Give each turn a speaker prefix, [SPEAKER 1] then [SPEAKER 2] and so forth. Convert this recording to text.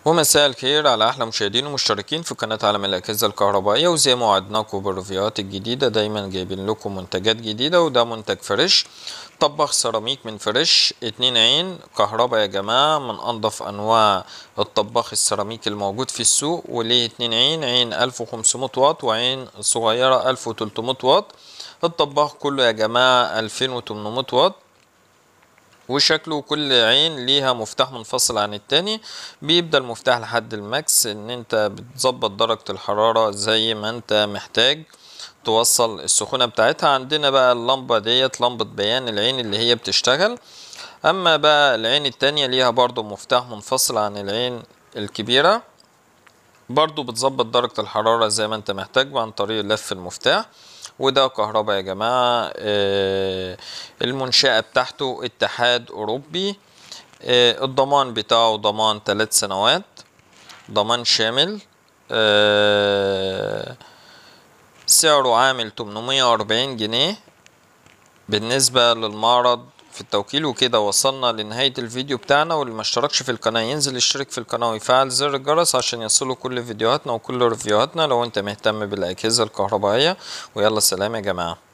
[SPEAKER 1] ومساء الخير على احلى مشاهدين ومشتركين في قناه عالم الاجهزه الكهربائيه وزي ما وعدناكم بالريفيوهات الجديده دايما جايبين لكم منتجات جديده وده منتج فريش طبخ سيراميك من فريش اتنين عين كهرباء يا جماعه من انضف انواع الطباخ السيراميك الموجود في السوق وليه اتنين عين عين 1500 واط وعين صغيره 1300 واط الطباخ كله يا جماعه 2800 واط وشكله كل عين ليها مفتاح منفصل عن التاني بيبدأ المفتاح لحد الماكس ان انت بتظبط درجة الحرارة زي ما انت محتاج توصل السخونة بتاعتها عندنا بقى اللمبة ديت لمبة بيان العين اللي هي بتشتغل اما بقى العين التانية ليها برضو مفتاح منفصل عن العين الكبيرة برضو بتظبط درجة الحرارة زي ما انت محتاج عن طريق لف المفتاح وده كهرباء يا جماعة آه المنشأة بتاعته اتحاد أوروبي آه الضمان بتاعه ضمان ثلاث سنوات ضمان شامل آه سعره عامل 840 جنيه بالنسبة للمعرض في التوكيل وكده وصلنا لنهاية الفيديو بتاعنا واللي ما اشتركش في القناة ينزل يشترك في القناة ويفعل زر الجرس عشان يصله كل فيديوهاتنا وكل ريفيوهاتنا لو انت مهتم بالأجهزة الكهربائية ويلا سلام يا جماعة